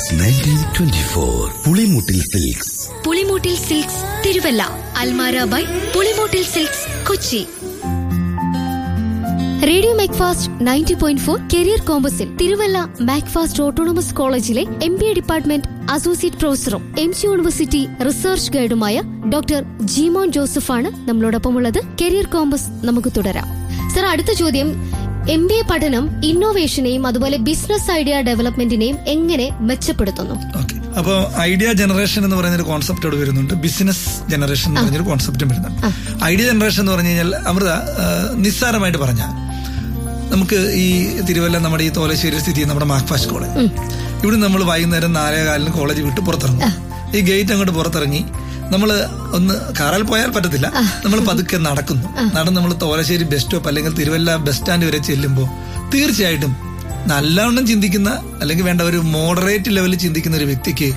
Since nineteen twenty four Pulimoottil silks Pulimoottil silks Thiruvalla അൽമാര by Pulimoottil silks Kochi radio Macfast ninety point four career കോമ്പസിൽ Thiruvalla Macfast autonomous കോളേജിലെ M B A department associate പ്രൊഫസറും M C university research ഗൈഡുമായ doctor Jimon ജോസഫാണ് നമ്മളോടൊപ്പം ഉള്ളത് കരിയർ കോമ്പസ് നമുക്ക് തുടരാം സർ അടുത്ത ചോദ്യം എം ബി എ പഠനം ഇന്നോവേഷനെയും അതുപോലെ ബിസിനസ് ഐഡിയ ഡെവലപ്മെന്റിനെയും എങ്ങനെ മെച്ചപ്പെടുത്തുന്നു ഓക്കെ അപ്പോൾ ഐഡിയ ജനറേഷൻ എന്ന് പറയുന്ന ഒരു കോൺസെപ്റ്റ് അവിടെ വരുന്നുണ്ട് ബിസിനസ് ജനറേഷൻ എന്ന് പറഞ്ഞൊരു കോൺസെപ്റ്റും വരുന്നുണ്ട് ഐഡിയ ജനറേഷൻ എന്ന് പറഞ്ഞു കഴിഞ്ഞാൽ അമൃത ആ, നിസ്സാരമായിട്ട് പറഞ്ഞാൽ നമുക്ക് ഈ തിരുവല്ല നമ്മുടെ ഈ തോലശ്ശേരി സ്ഥിതി ചെയ്യുന്ന നമ്മുടെ മാക്ഫാസ്റ്റ് കോളേജ് ഇവിടെ നമ്മൾ വൈകുന്നേരം നാലേ കാലിന് കോളേജ് വിട്ട് പുറത്തിറങ്ങും ഈ ഗേറ്റ് അങ്ങോട്ട് പുറത്തിറങ്ങി നമ്മൾ ഒന്ന് കാറിൽ പോയാൽ പറ്റത്തില്ല നമ്മൾ പതുക്കെ നടക്കുന്നു നടന്ന് നമ്മൾ തോലശ്ശേരി ബസ് സ്റ്റോപ്പ് അല്ലെങ്കിൽ തിരുവല്ല ബസ് സ്റ്റാൻഡ് വരെ ചെല്ലുമ്പോൾ തീർച്ചയായിട്ടും നല്ലവണ്ണം ചിന്തിക്കുന്ന അല്ലെങ്കിൽ വേണ്ട ഒരു മോഡറേറ്റ് ലെവലിൽ ചിന്തിക്കുന്ന ഒരു വ്യക്തിക്ക്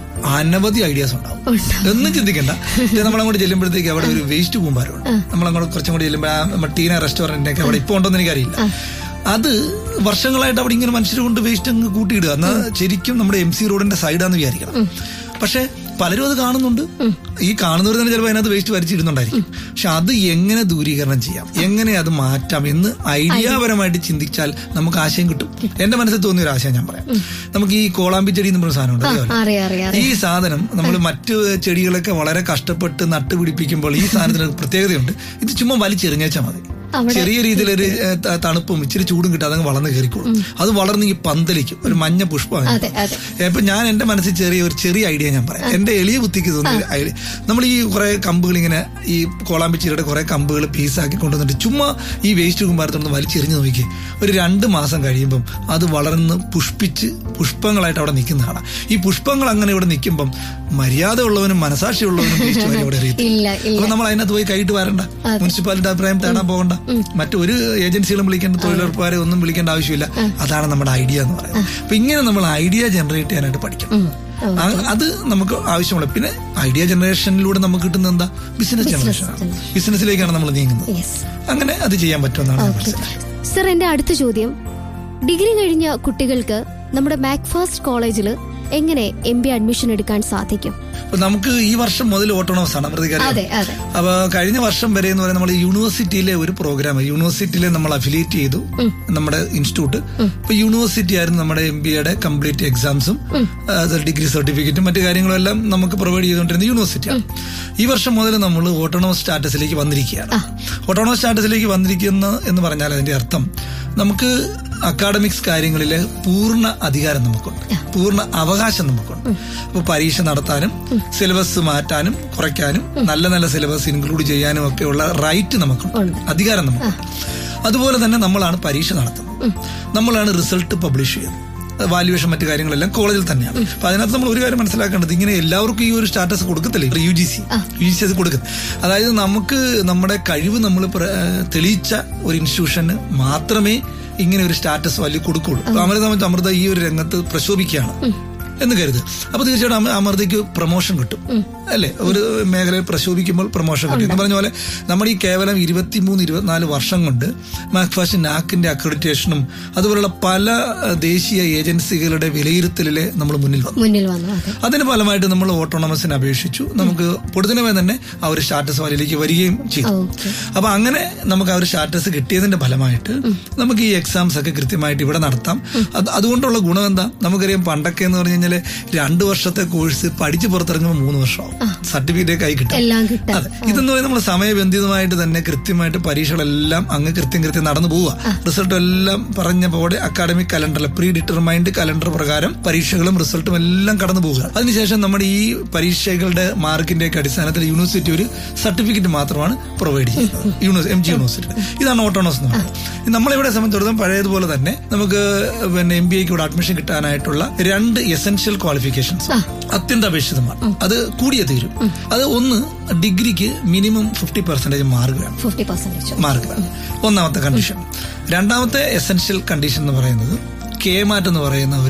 അനവധി ഐഡിയാസ് ഉണ്ടാവും ഒന്നും ചിന്തിക്കണ്ട നമ്മളങ്ങോട്ട് ചെല്ലുമ്പോഴത്തേക്ക് അവിടെ ഒരു വേസ്റ്റ് കൂമ്പാരമുണ്ട് നമ്മളങ്ങോട്ട് കുറച്ചും കൂടി ചെല്ലുമ്പോൾ ആ നമ്മുടെ ടീന റെസ്റ്റോറന്റിനൊക്കെ അവിടെ ഇപ്പൊ ഉണ്ടോന്ന് എനിക്കറിയില്ല അത് വർഷങ്ങളായിട്ട് അവിടെ ഇങ്ങനെ മനുഷ്യർ കൊണ്ട് വേസ്റ്റ് അങ്ങ് കൂട്ടിയിടുക എന്നാ ശരിക്കും നമ്മുടെ എം സി റോഡിന്റെ സൈഡാന്ന് വിചാരിക്കണം പക്ഷെ പലരും അത് കാണുന്നുണ്ട് ഈ കാണുന്നവർ തന്നെ ചിലപ്പോൾ അതിനകത്ത് വേസ്റ്റ് വലിച്ചിടുന്നുണ്ടായിരിക്കും പക്ഷെ അത് എങ്ങനെ ദൂരീകരണം ചെയ്യാം എങ്ങനെ അത് മാറ്റാം എന്ന് ഐഡിയാപരമായിട്ട് ചിന്തിച്ചാൽ നമുക്ക് ആശയം കിട്ടും എന്റെ മനസ്സിൽ തോന്നിയ ഒരു ആശയം ഞാൻ പറയാം നമുക്ക് ഈ കോളാമ്പി ചെടി എന്ന് പറഞ്ഞ സാധനം ഉണ്ട് അറിയാമല്ലോ? അറിയാം അറിയാം ഈ സാധനം നമ്മൾ മറ്റു ചെടികളൊക്കെ വളരെ കഷ്ടപ്പെട്ട് നട്ടുപിടിപ്പിക്കുമ്പോൾ ഈ സാധനത്തിന് ഒരു പ്രത്യേകതയുണ്ട് ഇത് ചുമ്മാ വലിച്ചെറിഞ്ഞേച്ചാൽ മതി അവിടെ ചെറിയ രീതിയിലൊരു ഏ, ത- തണുപ്പും ഇച്ചിരി ചൂടും കിട്ടാതെ അങ്ങ് വളർന്ന് കയറിക്കോളും അത് വളർന്ന് ഈ പന്തലിക്കും ഒരു മഞ്ഞ പുഷ്പം അതെ അതെ ഇപ്പൊ ഞാൻ എന്റെ മനസ്സിൽ ചെറിയ ഒരു ചെറിയ ഐഡിയ ഞാൻ പറയാം എന്റെ എളിയ ബുദ്ധിക്ക് തോന്നിയ ഐഡിയ നമ്മൾ ഈ കുറെ കമ്പുകൾ ഇങ്ങനെ ഈ കോളാമ്പിച്ചീരയുടെ കുറെ കമ്പുകൾ പീസാക്കി കൊണ്ടുവന്നിട്ട് ചുമ്മാ ഈ വേസ്റ്റ് കുമ്പാരത്തൊന്ന് വലിച്ചെറിഞ്ഞ് നോക്കി ഒരു രണ്ട് മാസം കഴിയുമ്പം അത് വളർന്ന് പുഷ്പിച്ച് പുഷ്പങ്ങളായിട്ട് അവിടെ നിൽക്കുന്ന കാണാം ഈ പുഷ്പങ്ങൾ അങ്ങനെ ഇവിടെ നിൽക്കുമ്പം മര്യാദ ഉള്ളവനും മനസാക്ഷിയുള്ളവനും വേസ്റ്റ് വരെ അവിടെ എറിയത്തില്ല ഇല്ല ഇല്ല അപ്പൊ നമ്മൾ അതിനകത്ത് പോയി കൈയിട്ട് വരണ്ട മുനിസിപ്പാലിറ്റി അഭിപ്രായം തേടാൻ പോകണ്ട മറ്റൊരു ഏജൻസികളും വിളിക്കേണ്ട തൊഴിലുറപ്പുകാരെ ഒന്നും വിളിക്കേണ്ട ആവശ്യമില്ല അതാണ് നമ്മുടെ ഐഡിയ എന്ന് പറയുന്നത് അപ്പൊ ഇങ്ങനെ നമ്മൾ ഐഡിയ ജനറേറ്റ് ചെയ്യാനായിട്ട് പഠിക്കണം ആ- അത് നമുക്ക് ആവശ്യമുള്ള പിന്നെ ഐഡിയ ജനറേഷനിലൂടെ നമുക്ക് കിട്ടുന്ന എന്താ ബിസിനസ് ജനറേഷൻ ആണ് ബിസിനസ്സിലേക്കാണ് നമ്മൾ നീങ്ങുന്നത് യെസ് അങ്ങനെ അത് ചെയ്യാൻ പറ്റുമെന്നാണ് ഞാൻ മനസ്സിലാക്കുന്നത് സർ എന്റെ അടുത്ത ചോദ്യം ഡിഗ്രി കഴിഞ്ഞ കുട്ടികൾക്ക് നമ്മുടെ മാക്ഫാസ്റ്റ് കോളേജിൽ എങ്ങനെ എം ബി അഡ്മിഷൻ എടുക്കാൻ സാധിക്കും അപ്പൊ നമുക്ക് ഈ വർഷം മുതൽ ഓട്ടോണോസ് ആണ് അമൃതികാരി അതെ അതെ അപ്പൊ കഴിഞ്ഞ വർഷം വരെ എന്ന് പറയുന്നത് നമ്മൾ യൂണിവേഴ്സിറ്റിയിലെ ഒരു പ്രോഗ്രാം യൂണിവേഴ്സിറ്റിയിലെ നമ്മൾ അഫിലിയേറ്റ് ചെയ്തു നമ്മുടെ ഇൻസ്റ്റിറ്റ്യൂട്ട് ഇപ്പൊ യൂണിവേഴ്സിറ്റി ആയിരുന്നു നമ്മുടെ എം ബി എയുടെ കംപ്ലീറ്റ് എക്സാംസും ഡിഗ്രി സർട്ടിഫിക്കറ്റും മറ്റു കാര്യങ്ങളും എല്ലാം നമുക്ക് പ്രൊവൈഡ് ചെയ്തുകൊണ്ടിരുന്ന യൂണിവേഴ്സിറ്റിയാണ് ഈ വർഷം മുതൽ നമ്മൾ ഓട്ടോണോമസ് സ്റ്റാറ്റസിലേക്ക് വന്നിരിക്കുകയാണ് ഓട്ടോണോമസ് സ്റ്റാറ്റസിലേക്ക് വന്നിരിക്കുന്ന എന്ന് പറഞ്ഞാൽ അതിന്റെ അർത്ഥം നമുക്ക് അക്കാഡമിക്സ് കാര്യങ്ങളിലെ പൂർണ്ണ അധികാരം നമുക്കുണ്ട് പൂർണ്ണ അവകാശം നമുക്കുണ്ട് അപ്പൊ പരീക്ഷ നടത്താനും സിലബസ് മാറ്റാനും കുറയ്ക്കാനും നല്ല നല്ല സിലബസ് ഇൻക്ലൂഡ് ചെയ്യാനും ഒക്കെയുള്ള റൈറ്റ് നമുക്കുണ്ട് അധികാരം നമുക്കുണ്ട് അതുപോലെ തന്നെ നമ്മളാണ് പരീക്ഷ നടത്തുന്നത് നമ്മളാണ് റിസൾട്ട് പബ്ലിഷ് ചെയ്യുന്നത് വാല്യുവേഷൻ മറ്റു കാര്യങ്ങളെല്ലാം കോളേജിൽ തന്നെയാണ് അപ്പൊ അതിനകത്ത് നമ്മൾ ഒരു കാര്യം മനസ്സിലാക്കേണ്ടത് ഇങ്ങനെ എല്ലാവർക്കും ഈ ഒരു സ്റ്റാറ്റസ് കൊടുക്കത്തില്ലേ U G C U G C അത് കൊടുക്കുന്നത് അതായത് നമുക്ക് നമ്മുടെ കഴിവ് നമ്മൾ പ്ര- തെളിയിച്ച ഒരു ഇൻസ്റ്റിറ്റ്യൂഷന് മാത്രമേ ഇങ്ങനെ ഒരു സ്റ്റാറ്റസ് വാല്യൂ കൊടുക്കുള്ളൂ അപ്പൊ അമൃത സംബന്ധിച്ച് അമൃത ഈ ഒരു രംഗത്ത് പ്രശോഭിക്കുകയാണ് എന്ന് കരുത് അപ്പൊ തീർച്ചയായിട്ടും അമ- അമൃതയ്ക്ക് പ്രൊമോഷൻ കിട്ടും അല്ലെ ഒരു മേഖലയിൽ പ്രശോഭിക്കുമ്പോൾ പ്രൊമോഷൻ കിട്ടും എന്ന് പറഞ്ഞ പോലെ നമ്മുടെ ഈ കേവലം ഇരുപത്തിമൂന്ന് ഇരുപത്തിനാല് വർഷം കൊണ്ട് മാക്ഫാഷൻ നാക്കിന്റെ അക്രഡിറ്റേഷനും അതുപോലുള്ള പല അഹ്, ദേശീയ ഏജൻസികളുടെ വിലയിരുത്തലിലെ നമ്മൾ മുന്നിൽ വന്നു മുന്നിൽ വന്നു അതെ അതിന് ഫലമായിട്ട് നമ്മൾ ഓട്ടോണമസിന് അപേക്ഷിച്ചു നമുക്ക് പൊടുന്നതിനെ തന്നെ ആ ഒരു സ്റ്റാറ്റസ് വാലിലേക്ക് വരികയും ചെയ്തു ഓക്കെ അപ്പൊ അങ്ങനെ നമുക്ക് ആ ഒരു സ്റ്റാറ്റസ് കിട്ടിയതിന്റെ ഫലമായിട്ട് നമുക്ക് ഈ എക്സാംസ് ഒക്കെ കൃത്യമായിട്ട് ഇവിടെ നടത്താം അത് അതുകൊണ്ടുള്ള ഗുണം എന്താ നമുക്കറിയാം പണ്ടൊക്കെ എന്ന് പറഞ്ഞു കഴിഞ്ഞാൽ രണ്ടു വർഷത്തെ കോഴ്സ് പഠിച്ച് പുറത്തിറങ്ങുമ്പോൾ മൂന്ന് വർഷമാവും സർട്ടിഫിക്കറ്റ് കൈ കിട്ടും എല്ലാം കിട്ടാൻ അതെ ഇതെന്ന് പറയുന്നത് നമ്മൾ സമയബന്ധിതമായിട്ട് തന്നെ കൃത്യമായിട്ട് പരീക്ഷകളെല്ലാം അങ്ങ് കൃത്യം കൃത്യം നടന്നു പോവുക റിസൾട്ടും എല്ലാം പറഞ്ഞ പോലെ അക്കാഡമിക് കലണ്ടറിൽ പ്രീ ഡിറ്റർമൈൻഡ് കലണ്ടർ പ്രകാരം പരീക്ഷകളും റിസൾട്ടും എല്ലാം കടന്നു പോവുക അതിനുശേഷം നമ്മുടെ ഈ പരീക്ഷകളുടെ മാർക്കിന്റെ ഒക്കെ അടിസ്ഥാനത്തിൽ യൂണിവേഴ്സിറ്റി ഒരു സർട്ടിഫിക്കറ്റ് മാത്രമാണ് പ്രൊവൈഡ് ചെയ്യുന്നത് യൂണിവേഴ്സ് എം ജി യൂണിവേഴ്സിറ്റി ഇതാണ് ഓട്ടോണോസ് എന്ന് പറയുന്നത് നമ്മളിവിടെ സംബന്ധിച്ചിടത്തോളം പഴയതുപോലെ തന്നെ നമുക്ക് പിന്നെ എം ബി എക്ക് ഇവിടെ അഡ്മിഷൻ കിട്ടാനായിട്ടുള്ള രണ്ട് എസെൻഷ്യൽ ക്വാളിഫിക്കേഷൻസ് അത്യന്താപേക്ഷിതമാണ് അത് കൂടിയേ തീരും അത് ഒന്ന് ഡിഗ്രിക്ക് മിനിമം ഫിഫ്റ്റി പെർസെന്റേജ് മാർക്ക് വേണം ഫിഫ്റ്റി പെർസെന്റേജ് മാർക്ക് വേണം ഒന്നാമത്തെ കണ്ടീഷൻ രണ്ടാമത്തെ എസെൻഷ്യൽ കണ്ടീഷൻ എന്ന് പറയുന്നത് കെ മാറ്റ് എന്ന് പറയുന്ന ഒരു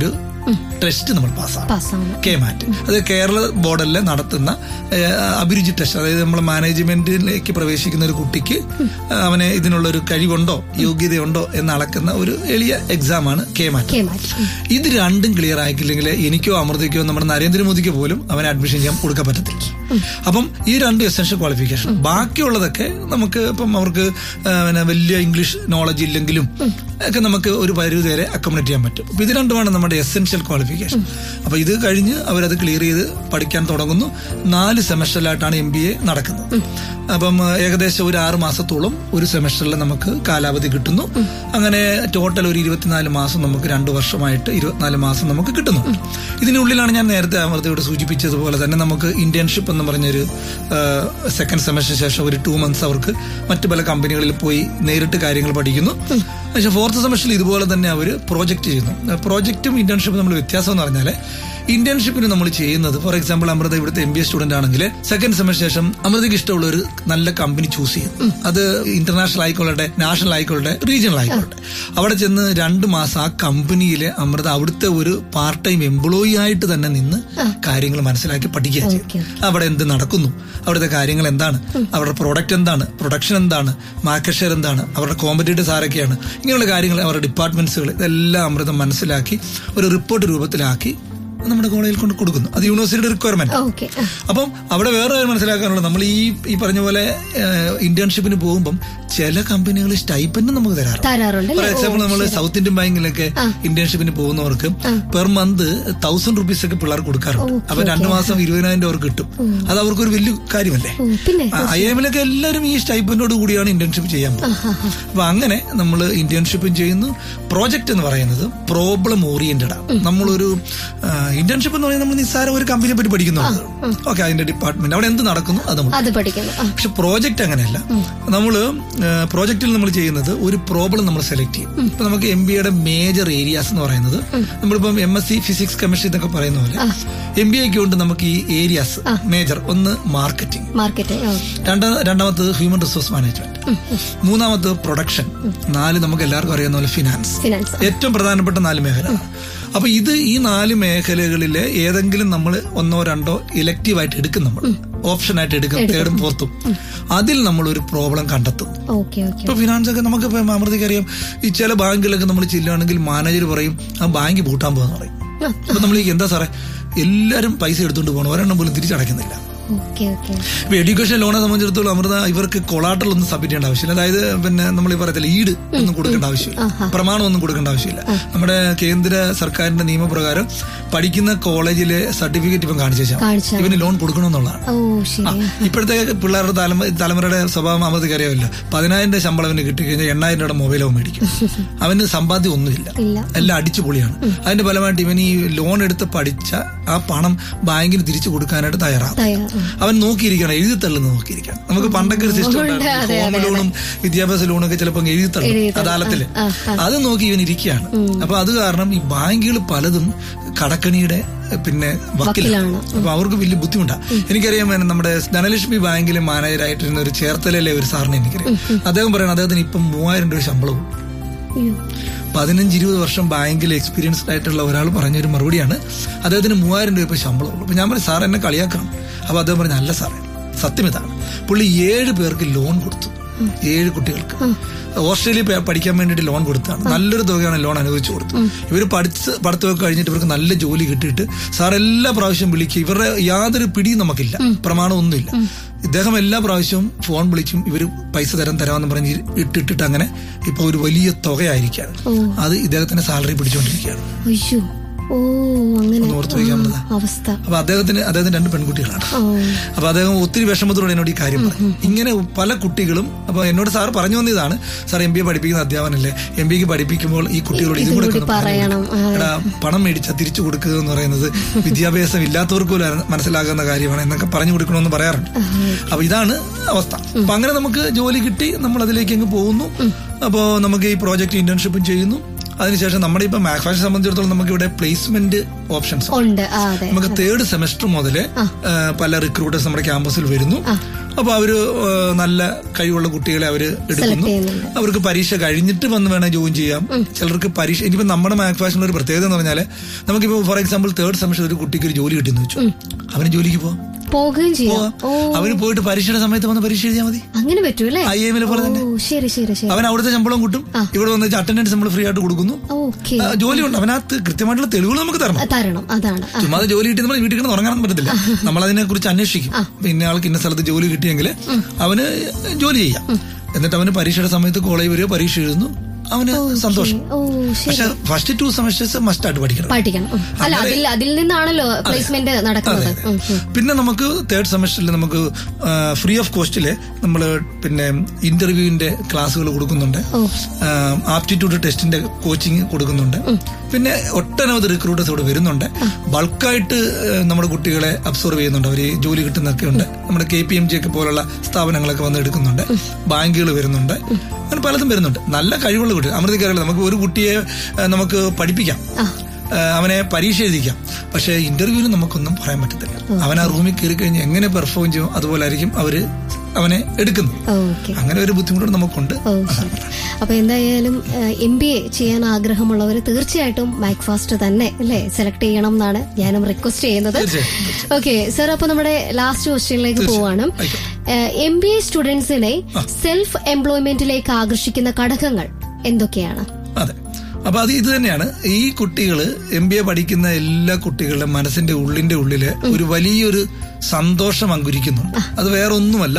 ടെസ്റ്റ് നമ്മൾ പാസ്സാണ് പാസ്സാണ് കെ മാറ്റ് അത് കേരള ബോർഡിൽ നടത്തുന്ന ഏഹ്, അഭിരുചി ടെസ്റ്റ് അതായത് നമ്മൾ മാനേജ്മെന്റിലേക്ക് പ്രവേശിക്കുന്ന ഒരു കുട്ടിക്ക് അവന് ഇതിനുള്ള ഒരു കഴിവുണ്ടോ യോഗ്യതയുണ്ടോ എന്ന് അളക്കുന്ന ഒരു എളിയ എക്സാമാണ് കെ മാറ്റ് കെ മാറ്റ് ഉം. ഇത് രണ്ടും ക്ലിയർ ആക്കില്ലെങ്കിൽ എനിക്കോ അമൃതയ്ക്കോ നമ്മുടെ നരേന്ദ്രമോദിക്കോ പോലും അവനെ അഡ്മിഷൻ ചെയ്യാൻ കൊടുക്കാൻ പറ്റത്തില്ല അപ്പം ഈ രണ്ട് എസെൻഷ്യൽ ക്വാളിഫിക്കേഷൻ ബാക്കിയുള്ളതൊക്കെ നമുക്ക് ഇപ്പം അവർക്ക് ആ, പിന്നെ വലിയ ഇംഗ്ലീഷ് നോളജ് ഇല്ലെങ്കിലും ഒക്കെ നമുക്ക് ഒരു പരിധി വരെ അക്കോമഡേറ്റ് ചെയ്യാൻ പറ്റും അപ്പൊ ഇത് രണ്ടുമാണ് നമ്മുടെ എസെൻഷ്യൽ ക്വാളിഫിക്കേഷൻ അപ്പൊ ഇത് കഴിഞ്ഞ് അവരത് ക്ലിയർ ചെയ്ത് പഠിക്കാൻ തുടങ്ങുന്നു നാല് സെമസ്റ്ററിലായിട്ടാണ് എം ബി എ നടക്കുന്നത് അപ്പം ആ, ഏകദേശം ഒരു ആറ് മാസത്തോളം ഒരു സെമസ്റ്ററിൽ നമുക്ക് കാലാവധി കിട്ടുന്നു അങ്ങനെ ടോട്ടൽ ഒരു ഇരുപത്തിനാല് മാസം നമുക്ക് രണ്ടു വർഷമായിട്ട് ഇരുപത്തിനാല് മാസം നമുക്ക് കിട്ടുന്നുണ്ട് ഇതിനുള്ളിലാണ് ഞാൻ നേരത്തെ അമൃതയോട് സൂചിപ്പിച്ചതുപോലെ തന്നെ നമുക്ക് ഇന്റേൺഷിപ്പ് എന്ന് പറഞ്ഞൊരു സെക്കൻഡ് സെമസ്റ്റർ ശേഷം ഒരു ടു മന്ത്സ് അവർക്ക് മറ്റു പല കമ്പനികളിൽ പോയി നേരിട്ട് കാര്യങ്ങൾ പഠിക്കുന്നു പക്ഷെ ഫോർത്ത് സെമസ്റ്ററിൽ ഇതുപോലെ തന്നെ അവർ പ്രോജക്റ്റ് ചെയ്യുന്നു പ്രോജക്റ്റും ഇന്റേൺഷിപ്പും നമ്മൾ വ്യത്യാസം എന്ന് പറഞ്ഞാൽ ഇന്റേൺഷിപ്പിന് നമ്മൾ ചെയ്യുന്നത് ഫോർ എക്സാമ്പിൾ അമൃത ഇവിടുത്തെ എം ബി എ സ്റ്റുഡന്റ് ആണെങ്കിൽ സെക്കൻഡ് സെമസ്റ്റർ ശേഷം അമൃതയ്ക്ക് ഇഷ്ടമുള്ള ഒരു നല്ല കമ്പനി ചൂസ് ചെയ്യും അത് ഇന്റർനാഷണൽ ആയിക്കൊള്ളട്ടെ നാഷണൽ ആയിക്കൊള്ളട്ടെ റീജിയണൽ ആയിക്കൊള്ളട്ടെ അവിടെ ചെന്ന് രണ്ട് മാസം ആ കമ്പനിയിലെ അമൃത അവിടുത്തെ ഒരു പാർട്ട് ടൈം എംപ്ലോയി ആയിട്ട് തന്നെ നിന്ന് കാര്യങ്ങൾ മനസ്സിലാക്കി പഠിക്കുക ഓക്കേ, ചെയ്യും അവിടെ എന്ത് നടക്കുന്നു അവിടുത്തെ കാര്യങ്ങൾ എന്താണ് അവരുടെ പ്രോഡക്റ്റ് എന്താണ് പ്രൊഡക്ഷൻ എന്താണ് മാർക്കറ്റ് ഷെയർ എന്താണ് അവരുടെ കോമ്പറ്റേറ്റീവ്സ് ആരൊക്കെയാണ് ഇങ്ങനെയുള്ള കാര്യങ്ങൾ അവരുടെ ഡിപ്പാർട്ട്മെന്റ്സുകൾ ഇതെല്ലാം അമൃതം മനസ്സിലാക്കി ഒരു റിപ്പോർട്ട് രൂപത്തിലാക്കി നമ്മുടെ കോളേജിൽ കൊണ്ട് കൊടുക്കുന്നു അത് യൂണിവേഴ്സിറ്റിയുടെ റിക്വയർമെന്റ് ഓക്കെ ആ. അപ്പം അവിടെ വേറെ കാര്യം മനസ്സിലാക്കാനുള്ളത് നമ്മൾ ഈ ഈ പറഞ്ഞ പോലെ ഇന്റേൺഷിപ്പിന് പോകുമ്പം ചില കമ്പനികൾ സ്റ്റൈപ്പൻഡ് നമുക്ക് തരാറുണ്ട് തരാറുണ്ട് ഫോർ അല്ലേ? എക്സാമ്പിൾ ഓ, നമ്മൾ ശരി. സൗത്ത് ഇന്ത്യൻ ബാങ്കിലൊക്കെ ഇന്റേൺഷിപ്പിന് പോകുന്നവർക്ക് പെർ മന്ത് തൗസൻഡ് റുപ്പീസ് ഒക്കെ പിള്ളേർ കൊടുക്കാറുണ്ട് ഓക്കേ, അപ്പൊ രണ്ടു മാസം ഇരുപതിനായിരം രൂപ അവർക്ക് കിട്ടും അത് അവർക്കൊരു വലിയ കാര്യമല്ലേ ഓ, പിന്നെ ഐ എമ്മിലൊക്കെ എല്ലാവരും ഈ സ്റ്റൈപ്പൻഡോട് കൂടിയാണ് ഇന്റേൺഷിപ്പ് ചെയ്യാൻ പോകുന്നത് അപ്പൊ അങ്ങനെ നമ്മൾ ഇന്റേൺഷിപ്പും ചെയ്യുന്നു പ്രോജക്റ്റ് എന്ന് പറയുന്നത് പ്രോബ്ലം ഓറിയന്റഡ് ആണ് നമ്മളൊരു ഇന്റേൺഷിപ്പ് എന്ന് പറയുന്നത് നമ്മൾ നിസ്സാര ഒരു കമ്പനിയെ പറ്റി പഠിക്കുന്നുണ്ട് ഓക്കെ അതിന്റെ ഡിപ്പാർട്ട്മെന്റ് അവിടെ എന്ത് നടക്കുന്നു അത് നമ്മൾ അത് പഠിക്കുന്നു ആ. പക്ഷെ പ്രോജക്റ്റ് അങ്ങനെയല്ല നമ്മൾ പ്രോജക്റ്റിൽ നമ്മൾ ചെയ്യുന്നത് ഒരു പ്രോബ്ലം നമ്മൾ സെലക്ട് ചെയ്യും ഇപ്പൊ നമുക്ക് എം ബിയുടെ മേജർ ഏരിയാസ് എന്ന് പറയുന്നത് നമ്മളിപ്പം M S C physics chemistry എന്നൊക്കെ പറയുന്ന പോലെ എം ബി ഐക്ക് കൊണ്ട് നമുക്ക് ഈ ഏരിയാസ് മേജർ ഒന്ന് മാർക്കറ്റിംഗ് മാർക്കറ്റ് ആ. രണ്ടാ രണ്ടാമത്തത് ഹ്യൂമൻ റിസോഴ്സ് മാനേജ്മെന്റ് മൂന്നാമത്തത് പ്രൊഡക്ഷൻ നാല് നമുക്ക് എല്ലാവർക്കും അറിയാവുന്ന പോലെ ഫിനാൻസ് ഫിനാൻസ് ഏറ്റവും പ്രധാനപ്പെട്ട നാല് മേഖലകളാണ് അപ്പൊ ഇത് ഈ നാല് മേഖലകളിലെ ഏതെങ്കിലും നമ്മൾ ഒന്നോ രണ്ടോ ഇലക്റ്റീവ് ആയിട്ട് എടുക്കും നമ്മൾ ഓപ്ഷൻ ആയിട്ട് എടുക്കും തേർഡും ഫോർത്തും അതിൽ നമ്മൾ ഒരു പ്രോബ്ലം കണ്ടെത്തും ഓക്കെ ഓക്കെ ഇപ്പൊ ഫിനാൻസ് ഒക്കെ നമുക്ക് ഇപ്പൊ അമൃതയ്ക്ക് അറിയാം ഈ ചില ബാങ്കുകളൊക്കെ നമ്മൾ ചെല്ലുകയാണെങ്കിൽ മാനേജർ പറയും ആ ബാങ്ക് പൂട്ടാൻ പോകാന്ന് പറയും അപ്പൊ നമ്മൾ ഈ എന്താ സാറേ എല്ലാരും പൈസ എടുത്തുകൊണ്ട് പോകണം ഒരെണ്ണം പോലും തിരിച്ചടയ്ക്കുന്നില്ല ഓക്കെ ഓക്കെ ഇപ്പൊ എഡ്യൂക്കേഷൻ ലോണെ സംബന്ധിച്ചിടത്തോളം അമൃത ഇവർക്ക് കൊളാട്ടൽ ഒന്നും സബ്മിറ്റ് ചെയ്യേണ്ട ആവശ്യമില്ല അതായത് പിന്നെ നമ്മൾ ഈ പറയത്തില്ല ഈട് ഒന്നും കൊടുക്കേണ്ട ആവശ്യമില്ല പ്രമാണം ഒന്നും കൊടുക്കേണ്ട ആവശ്യമില്ല നമ്മുടെ കേന്ദ്ര സർക്കാരിന്റെ നിയമപ്രകാരം പഠിക്കുന്ന കോളേജിലെ സർട്ടിഫിക്കറ്റ് ഇപ്പം കാണിച്ചു വെച്ചാൽ കാണിച്ചാൽ ഇവന് ലോൺ കൊടുക്കണമെന്നുള്ളതാണ് ഓ ശരി ഇപ്പോഴത്തെ പിള്ളേരുടെ തലമ തലമുറയുടെ സ്വഭാവം അമൃതയ്ക്ക് അറിയാമല്ലോ പതിനായിരം രൂപ ശമ്പളം അവന് കിട്ടിക്കഴിഞ്ഞാൽ എണ്ണായിരം രൂപയുടെ മൊബൈൽ അവൻ മേടിക്കും അവന് സമ്പാദ്യം ഒന്നുമില്ല ഇല്ല എല്ലാം അടിച്ചുപൊളിയാണ് അതിന്റെ ഫലമായിട്ട് ഇവൻ ഈ ലോൺ എടുത്ത് പഠിച്ച ആ പണം ബാങ്കിന് തിരിച്ചു കൊടുക്കാനായിട്ട് തയ്യാറാകും തയ്യാർ ഉം. അവൻ നോക്കിയിരിക്കണം എഴുതി തള്ളുന്ന നോക്കിയിരിക്കണം നമുക്ക് പണ്ടൊക്കെ ഒരു സിസ്റ്റം ഉണ്ട്, അതെ, ഹോം ലോണും വിദ്യാഭ്യാസ ലോണും ഒക്കെ ചിലപ്പോൾ എഴുതി തള്ളും എഴുതി തള്ളും. അദാലത്തില് ആ, അത് നോക്കി ഇവൻ ഇരിക്കുകയാണ് അപ്പൊ അത് കാരണം ഈ ബാങ്കുകൾ പലതും കടക്കണിയുടെ പിന്നെ വക്കിലാണ് വക്കിലാണ്. അപ്പൊ അവർക്ക് വലിയ ബുദ്ധിമുട്ടാണ് എനിക്കറിയാം പിന്നെ നമ്മുടെ ധനലക്ഷ്മി ബാങ്കിലെ മാനേജറായിട്ടിരുന്ന ഒരു ചേർത്തലയിലെ ഒരു സാറിനെ എനിക്കറിയാം അദ്ദേഹം പറയണം അദ്ദേഹത്തിന് ഇപ്പം മൂവായിരം രൂപ ശമ്പളവും അയ്യോ. പതിനഞ്ച് ഇരുപത് വർഷം ബാങ്കിൽ എക്സ്പീരിയൻസ്ഡ് ആയിട്ടുള്ള ഒരാൾ പറഞ്ഞൊരു മറുപടിയാണ് അദ്ദേഹത്തിന് മൂവായിരം രൂപ ഇപ്പൊ ശമ്പളമുള്ളൂ അപ്പൊ ഞാൻ പറഞ്ഞു സാർ എന്നെ കളിയാക്കണം അപ്പൊ അദ്ദേഹം പറഞ്ഞു അല്ല സാറേ സത്യം ഇതാണ് പുള്ളി ഏഴ് പേർക്ക് ലോൺ കൊടുത്തു ഏഴ് കുട്ടികൾക്ക് ഓസ്ട്രേലിയ പ- പഠിക്കാൻ വേണ്ടിയിട്ട് ലോൺ കൊടുത്താണ് നല്ലൊരു തുകയാണ് ലോൺ അനുവദിച്ചു കൊടുത്തു ഇവർ പഠിച്ച് പഠിത്തമൊക്കെ കഴിഞ്ഞിട്ട് ഇവർക്ക് നല്ല ജോലി കിട്ടിയിട്ട് സാർ എല്ലാ പ്രാവശ്യവും വിളിക്കുക ഇവരുടെ യാതൊരു പിടിയും നമുക്കില്ല പ്രമാണമൊന്നുമില്ല ഇദ്ദേഹം എല്ലാ പ്രാവശ്യവും ഫോൺ വിളിച്ചും ഇവർ പൈസ തരാൻ തരാമെന്ന് പറഞ്ഞ് ഇട്ടിട്ടിട്ട് അങ്ങനെ ഇപ്പൊ ഒരു വലിയ തുകയായിരിക്കാണ് ഓ. അത് ഇദ്ദേഹത്തിന്റെ സാലറി പിടിച്ചുകൊണ്ടിരിക്കുകയാണ് അയ്യോ ഓ അങ്ങനെ ഒന്ന് ഓർത്ത് വയ്ക്കാൻ പറ്റുന്നതാ. ആ, അവസ്ഥ അപ്പൊ അദ്ദേഹത്തിന് അദ്ദേഹത്തിന് രണ്ട് പെൺകുട്ടികളാണ് ഓ അപ്പൊ അദ്ദേഹം ഒത്തിരി വിഷമത്തോടെ എന്നോട് ഈ കാര്യം പറഞ്ഞു ഇങ്ങനെ പല കുട്ടികളും അപ്പൊ എന്നോട് സാർ പറഞ്ഞു വന്നതാണ് സാർ എം ബി എ പഠിപ്പിക്കുന്ന അധ്യാപനല്ലേ എം ബിക്ക് പഠിപ്പിക്കുമ്പോൾ ഈ കുട്ടികളോട് ഇതും കൂടെ കൂടി ഒന്ന് പറഞ്ഞു പറയണം. കൊടുക്കണം. എടാ പണം മേടിച്ചാൽ തിരിച്ചു കൊടുക്കുക എന്ന് പറയുന്നത് വിദ്യാഭ്യാസം ഇല്ലാത്തവർക്ക് പോലും അത് മനസ്സിലാകുന്ന കാര്യമാണ് എന്നൊക്കെ പറഞ്ഞു കൊടുക്കണമെന്ന് പറയാറുണ്ട് അപ്പൊ ഇതാണ് അവസ്ഥ അപ്പൊ അങ്ങനെ നമുക്ക് ജോലി കിട്ടി നമ്മൾ അതിലേക്ക് അങ്ങ് പോകുന്നു അപ്പോ നമുക്ക് ഈ പ്രോജക്റ്റ് ഇന്റേൺഷിപ്പും ചെയ്യുന്നു അതിനുശേഷം നമ്മുടെ ഇപ്പൊ മാക്ഫാഷനെ സംബന്ധിച്ചിടത്തോളം നമുക്ക് ഇവിടെ പ്ലേസ്മെന്റ് ഓപ്ഷൻസ് ഉണ്ട് ആ അതെ നമുക്ക് തേർഡ് സെമസ്റ്റർ മുതൽ പല റിക്രൂട്ടേഴ്സ് നമ്മുടെ ക്യാമ്പസിൽ വരുന്നു അപ്പൊ അവര് ആ, നല്ല കഴിവുള്ള കുട്ടികളെ അവര് എടുക്കുന്നു ചെയ്യുന്നുണ്ട്. അവർക്ക് പരീക്ഷ കഴിഞ്ഞിട്ട് വന്ന് വേണേൽ ജോയിൻ ചെയ്യാം ചിലർക്ക് പരീക്ഷ ഇനിയിപ്പോ നമ്മുടെ മാക് ഫാഷനിൽ ഒരു പ്രത്യേകത എന്ന് പറഞ്ഞാല് നമുക്കിപ്പോ ഫോർ എക്സാമ്പിൾ തേർഡ് സെമസ്റ്റർ ഒരു കുട്ടിക്ക് ഒരു ജോലി കിട്ടിയെന്ന് വെച്ചു അവന് ജോലിക്ക് പോവാം പോകുകയും ചെയ്യാം ഓ അവന് പോയിട്ട് പരീക്ഷയുടെ സമയത്ത് വന്ന് പരീക്ഷ എഴുതിയാൽ മതി അങ്ങനെ പറ്റൂല്ലേ ഐ എമ്മിലെ പോലെ തന്നെ ഓ ശരി ശരി ശരി അവൻ അവിടുത്തെ ശമ്പളം കിട്ടും ഇവിടെ വന്ന് അറ്റൻഡൻസ് നമ്മൾ ഫ്രീ ആയിട്ട് കൊടുക്കുന്നു ഓക്കെ ആ, ജോലിയുണ്ട് അവനകത്ത് കൃത്യമായിട്ടുള്ള തെളിവുകൾ നമുക്ക് തരണം തരണം അതാണ് ആ, ചുമ്മാ അത് ജോലി കിട്ടി നമ്മൾ വീട്ടിൽ കിടന്ന് ഉറങ്ങാനൊന്നും പറ്റത്തില്ല നമ്മൾ അതിനെ കുറിച്ച് അന്വേഷിക്കും പിന്നെ ആൾക്ക് ഇന്ന സ്ഥലത്ത് ജോലി കിട്ടിയെങ്കിൽ അവന് ജോലി ചെയ്യാം എന്നിട്ട് അവന് പരീക്ഷയുടെ സമയത്ത് കോളേജ് വരിക പരീക്ഷ എഴുതുന്നു അവന് സന്തോഷം ഓ ശരി പക്ഷെ ഫസ്റ്റ് ടു സെമസ്റ്റേഴ്സ് മസ്റ്റ് ആയിട്ട് പഠിക്കണം പഠിക്കണം ഉം. അല്ല അതിൽ അതിൽ നിന്നാണല്ലോ പ്ലേസ്മെന്റ് നടക്കുന്നത് ഉം, ഉം. പിന്നെ നമുക്ക് തേർഡ് സെമസ്റ്ററിൽ നമുക്ക് ഫ്രീ ഓഫ് കോസ്റ്റില് നമ്മൾ പിന്നെ ഇന്റർവ്യൂവിന്റെ ക്ലാസ്സുകൾ കൊടുക്കുന്നുണ്ട് ഓ ആപ്റ്റിറ്റ്യൂഡ് ടെസ്റ്റിന്റെ കോച്ചിങ് കൊടുക്കുന്നുണ്ട് പിന്നെ ഒട്ടനവധി റിക്രൂട്ടേഴ്സ് ഇവിടെ വരുന്നുണ്ട് ബൾക്കായിട്ട് നമ്മുടെ കുട്ടികളെ അബ്സോർവ് ചെയ്യുന്നുണ്ട് അവർ ജോലി കിട്ടുന്നൊക്കെ ഉണ്ട് നമ്മുടെ കെ പി എം ജി ഒക്കെ പോലുള്ള സ്ഥാപനങ്ങളൊക്കെ വന്ന് എടുക്കുന്നുണ്ട് ബാങ്കുകൾ വരുന്നുണ്ട് അങ്ങനെ പലതും വരുന്നുണ്ട് നല്ല കഴിവുള്ള കുട്ടികൾ അമൃതക്കാരിൽ നമുക്ക് ഒരു കുട്ടിയെ ആ, നമുക്ക് പഠിപ്പിക്കാം ആ ആ, അവനെ പരീക്ഷ എഴുതിക്കാം പക്ഷേ ഇന്റർവ്യൂവിന് നമുക്കൊന്നും പറയാൻ പറ്റത്തില്ല അവൻ ആ റൂമിൽ കയറി കഴിഞ്ഞ് എങ്ങനെ പെർഫോം ചെയ്യും അതുപോലെ ആയിരിക്കും അവര് അവനെ എടുക്കുന്നത് ഓക്കെ അങ്ങനെ ഒരു ബുദ്ധിമുട്ട് നമുക്കുണ്ട് ഓ ശരി അപ്പൊ എന്തായാലും എം ബി എ ചെയ്യാൻ ആഗ്രഹമുള്ളവർ തീർച്ചയായിട്ടും മാക്ഫാസ്റ്റ് തന്നെ അല്ലേ സെലക്ട് ചെയ്യണം എന്നാണ് ഞാനും റിക്വസ്റ്റ് ചെയ്യുന്നത് തീർച്ചയായും. ഓക്കെ സർ അപ്പൊ നമ്മുടെ ലാസ്റ്റ് ക്വസ്റ്റ്യനിലേക്ക് പോവാണ് എം ബി എ സ്റ്റുഡൻസിനെ സെൽഫ് എംപ്ലോയ്മെന്റിലേക്ക് ആകർഷിക്കുന്ന ഘടകങ്ങൾ എന്തൊക്കെയാണ് അതെ അപ്പൊ അത് ഇത് തന്നെയാണ് ഈ കുട്ടികള് എം ബി എ പഠിക്കുന്ന എല്ലാ കുട്ടികളുടെ മനസ്സിന്റെ ഉള്ളിന്റെ ഉള്ളില് ഒരു വലിയൊരു സന്തോഷം അങ്കുരിക്കുന്നുണ്ട് അത് വേറെ ഒന്നുമല്ല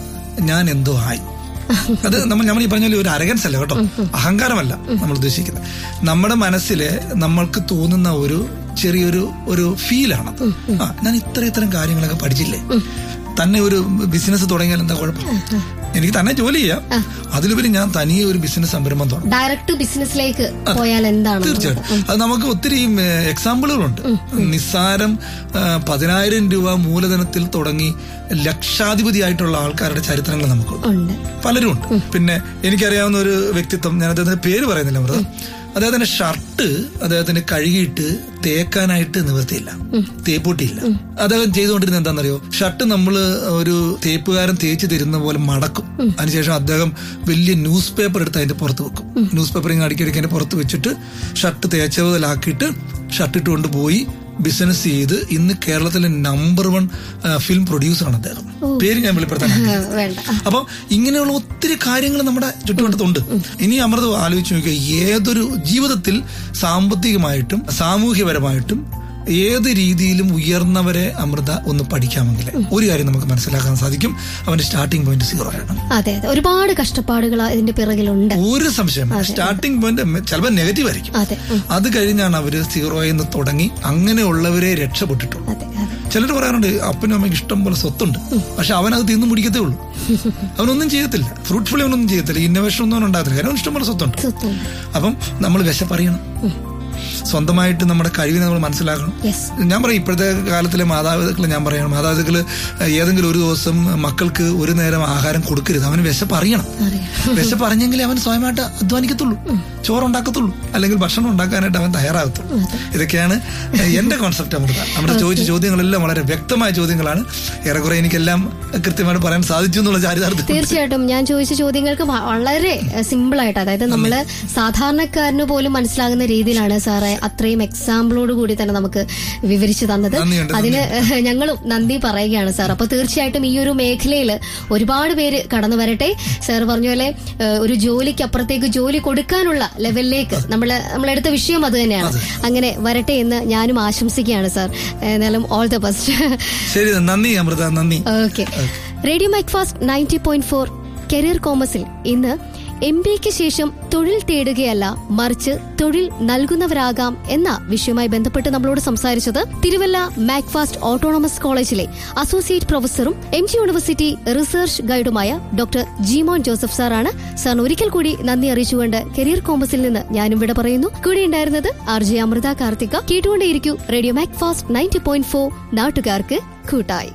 ഞാൻ എന്തോ ആയി അത് നമ്മൾ നമ്മൾ ഈ പറഞ്ഞ പോലെ ഒരു അരഗൻസ് അല്ല കേട്ടോ അഹങ്കാരമല്ല നമ്മൾ ഉദ്ദേശിക്കുന്നത് നമ്മുടെ മനസ്സില് നമ്മൾക്ക് തോന്നുന്ന ഒരു ചെറിയൊരു ഒരു ഫീലാണ് ആ ഞാൻ ഇത്ര ഇത്തരം കാര്യങ്ങളൊക്കെ പഠിച്ചില്ലേ തന്നെ ഒരു ബിസിനസ് തുടങ്ങിയാൽ എന്താ കുഴപ്പം എനിക്ക് തന്നെ ജോലി ചെയ്യാം അതിലുപരി ഞാൻ തനിയെ ഒരു ബിസിനസ് സംരംഭം തുടങ്ങും ഡയറക്റ്റ് ബിസിനസ്സിലേക്ക് പോയാൽ എന്താണ് തീർച്ചയായിട്ടും അത് നമുക്ക് ഒത്തിരി എക്സാമ്പിളുകളുണ്ട് നിസ്സാരം ആ, പതിനായിരം രൂപ മൂലധനത്തിൽ തുടങ്ങി ലക്ഷാധിപതിയായിട്ടുള്ള ആൾക്കാരുടെ ചരിത്രങ്ങൾ നമുക്കുണ്ട് ഉണ്ട് പലരും ഉണ്ട് പിന്നെ എനിക്കറിയാവുന്ന ഒരു വ്യക്തിത്വം ഞാൻ അദ്ദേഹത്തിന്റെ പേര് പറയുന്നില്ല അമൃത അദ്ദേഹത്തിന്റെ ഷർട്ട് അദ്ദേഹത്തിന് കഴുകിയിട്ട് തേക്കാനായിട്ട് നിവൃത്തിയില്ല തേപ്പൂട്ടിയില്ല അദ്ദേഹം ചെയ്തുകൊണ്ടിരുന്ന എന്താണെന്നറിയോ ഷർട്ട് നമ്മൾ ഒരു തേപ്പുകാരൻ തേച്ച് തരുന്ന പോലെ മടക്കും അതിനുശേഷം അദ്ദേഹം വലിയ ന്യൂസ് പേപ്പർ എടുത്ത് അതിന്റെ പുറത്ത് വെക്കും ന്യൂസ് പേപ്പർ ഇങ്ങനെ അടിക്കടിക്ക് അതിന്റെ പുറത്ത് വെച്ചിട്ട് ഷർട്ട് തേച്ച മുതലാക്കിയിട്ട് ഷർട്ട് ഇട്ടുകൊണ്ട് പോയി ബിസിനസ് ചെയ്ത് ഇന്ന് കേരളത്തിലെ നമ്പർ വൺ ഫിലിം പ്രൊഡ്യൂസറാണ് അദ്ദേഹം പേര് ഞാൻ വെളിപ്പെടുത്താൻ ആ, വേണ്ട അപ്പം ഇങ്ങനെയുള്ള ഒത്തിരി കാര്യങ്ങൾ നമ്മുടെ ചുറ്റുവട്ടത്തുണ്ട് ഇനി അമൃത ആലോചിച്ച് നോക്കുക ഏതൊരു ജീവിതത്തിൽ സാമ്പത്തികമായിട്ടും സാമൂഹ്യപരമായിട്ടും ഏത് രീതിയിലും ഉയർന്നവരെ അമൃത ഒന്ന് പഠിക്കാമെങ്കിൽ ഒരു കാര്യം നമുക്ക് മനസ്സിലാക്കാൻ സാധിക്കും അവന്റെ സ്റ്റാർട്ടിംഗ് പോയിന്റ് സീറോ ആണ് അതെ അതെ ഒരുപാട് കഷ്ടപ്പാടുകൾ ഇതിന്റെ പിറകിലുണ്ട് ഒരു സംശയം സ്റ്റാർട്ടിംഗ് പോയിന്റ് ചിലപ്പോൾ നെഗറ്റീവ് ആയിരിക്കും അതെ ഉം, അത് കഴിഞ്ഞാണ് അവര് സീറോയിൽ നിന്ന് തുടങ്ങി അങ്ങനെയുള്ളവരെ രക്ഷപ്പെട്ടിട്ടുള്ളൂ അതെ അതെ ചിലർ പറയാറുണ്ട് അപ്പനും അമ്മയ്ക്ക് ഇഷ്ടം പോലെ സ്വത്തുണ്ട് പക്ഷെ അവൻ അത് തിന്നു മുടിക്കത്തേ ഉള്ളൂ അവനൊന്നും ചെയ്യത്തില്ല ഫ്രൂട്ട്ഫുള്ളി അവനൊന്നും ചെയ്യത്തില്ല ഇന്നോവേഷൻ ഒന്നും അവൻ ഉണ്ടാകത്തില്ല കാരണം അവന് ഇഷ്ടം പോലെ സ്വത്തുണ്ട് സ്വത്തും അപ്പം നമ്മൾ വിശപ്പറിയണം സ്വന്തമായിട്ട് നമ്മുടെ കഴിവിനെ നമ്മൾ മനസ്സിലാക്കണം യെസ് ഞാൻ പറയും ഇപ്പോഴത്തെ കാലത്തിലെ മാതാപിതാക്കൾ ഞാൻ പറയണം മാതാപിതാക്കൾ ഏതെങ്കിലും ഒരു ദിവസം മക്കൾക്ക് ഒരു നേരം ആഹാരം കൊടുക്കരുത് അവന് വിശപ്പ് അറിയണം അറിയാം വിശപ്പ് അറിഞ്ഞെങ്കിലേ അവൻ സ്വയമായിട്ട് അധ്വാനിക്കത്തുള്ളൂ ചോറുണ്ടാക്കത്തുള്ളൂ അല്ലെങ്കിൽ ഭക്ഷണം ഉണ്ടാക്കാനായിട്ട് അവൻ തയ്യാറാകത്തുള്ളൂ ഇതൊക്കെയാണ് എന്റെ കോൺസെപ്റ്റ് അമൃത നമ്മുടെ ചോദിച്ച ചോദ്യങ്ങളെല്ലാം വളരെ വ്യക്തമായ ചോദ്യങ്ങളാണ് ഏറെക്കുറെ എനിക്കെല്ലാം കൃത്യമായിട്ട് പറയാൻ സാധിച്ചു എന്നുള്ള ചാരിതാർത്ഥ്യം തീർച്ചയായിട്ടും ഞാൻ ചോദിച്ച ചോദ്യങ്ങൾക്ക് വ- വളരെ സിമ്പിൾ ആയിട്ട് അതായത് നമ്മള് സാധാരണക്കാരന് പോലും മനസ്സിലാകുന്ന രീതിയിലാണ് സാറെ അത്രയും എക്സാമ്പിളോട് കൂടി തന്നെ നമുക്ക് വിവരിച്ചു തന്നത് നന്ദിയുണ്ട്, അതിന് ഞങ്ങളും നന്ദി പറയുകയാണ് സാർ അപ്പൊ തീർച്ചയായിട്ടും ഈ ഒരു മേഖലയിൽ ഒരുപാട് പേര് കടന്നു വരട്ടെ സാർ പറഞ്ഞ പോലെ ഏഹ്, ഒരു ജോലിക്ക് അപ്പുറത്തേക്ക് ജോലി കൊടുക്കാനുള്ള ലെവലിലേക്ക് നമ്മള് നമ്മളെടുത്ത വിഷയം അത് തന്നെയാണ് അങ്ങനെ വരട്ടെ എന്ന് ഞാനും ആശംസിക്കുകയാണ് സാർ എന്നാലും ഓൾ ദ ബെസ്റ്റ് ശരി നന്ദി അമൃത നന്ദി okay radio Macfast ninety point four career കോമേഴ്സിൽ ഇന്ന് എം ബിക്ക് ശേഷം തൊഴിൽ തേടുകയല്ല മറിച്ച് തൊഴിൽ നൽകുന്നവരാകാം എന്ന വിഷയവുമായി ബന്ധപ്പെട്ട് നമ്മളോട് സംസാരിച്ചത് തിരുവല്ല മാക്ഫാസ്റ്റ് ഓട്ടോണമസ് കോളേജിലെ അസോസിയേറ്റ് പ്രൊഫസറും എം ജി യൂണിവേഴ്സിറ്റി റിസർച്ച് ഗൈഡുമായ ഡോക്ടർ ജിമോൻ ജോസഫ് സാറാണ് സാറിന് ഒരിക്കൽ കൂടി നന്ദി അറിയിച്ചുകൊണ്ട് കരിയർ കോമസിൽ നിന്ന് ഞാനും ഇവിടെ പറയുന്നു കൂടെ ഉണ്ടായിരുന്നത് ആർ ജെ അമൃത കാർത്തിക കേട്ടുകൊണ്ടേയിരിക്കൂ radio Macfast ninety point four നാട്ടുകാർക്ക് കൂട്ടായി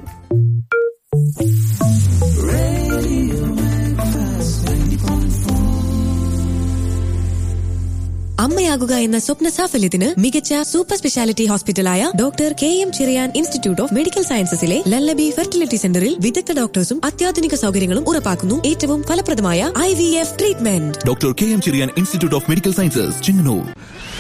അമ്മയാകുക എന്ന സ്വപ്ന സാഫല്യത്തിന് മികച്ച സൂപ്പർ സ്പെഷ്യാലിറ്റി ഹോസ്പിറ്റലായ doctor K M Cherian institute of medical സയൻസസിലെ ലല്ലബി ഫെർട്ടിലിറ്റി സെന്ററിൽ വിദഗ്ധ ഡോക്ടേഴ്സും അത്യാധുനിക സൗകര്യങ്ങളും ഉറപ്പാക്കുന്നു ഏറ്റവും ഫലപ്രദമായ I V F treatment doctor K M Cherian institute of medical sciences Chengannur